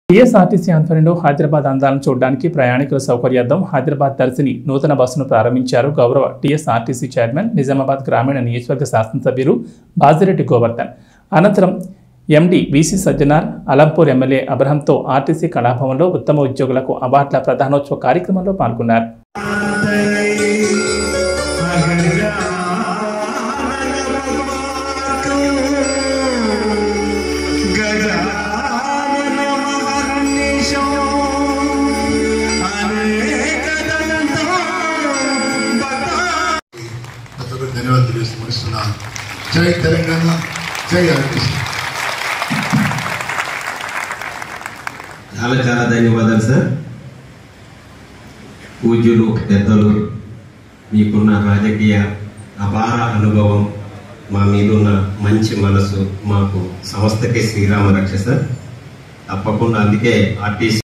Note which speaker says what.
Speaker 1: TSRTC ఆధ్వర్యంలో హైదరాబాద్ అందాలను చూడడానికి ప్రయాణికుల సౌకర్యార్థం హైదరాబాద్ దర్శిని నూతన బస్సును ప్రారంభించారు గౌరవ టీఎస్ఆర్టీసీ చైర్మన్ నిజామాబాద్ గ్రామీణ నియోజకవర్గ శాసనసభ్యులు బాజిరెడ్డి గోవర్ధన్ అనంతరం MD VC Sajjanar Alampur MLA అబ్రహంతో ఆర్టీసీ కళాభవన్లో ఉత్తమ ఉద్యోగులకు అవార్డుల ప్రధానోత్సవ కార్యక్రమంలో పాల్గొన్నారు
Speaker 2: ప్రతి ఒక్కరు ధన్యవాదాలు తెలియజేస్తూ ముగిస్తున్నాను జై తెలంగాణ జై ఆర్టీసీ
Speaker 3: చాలా చాలా ధన్యవాదాలు సార్ పూజ్యులు పెద్దలు మీకున్న రాజకీయ అపార అనుభవం మా మీదున్న మంచి మనసు మాకు సంస్థకే శ్రీరామ రక్ష సార్ తప్పకుండా అందుకే ఆర్టీసీ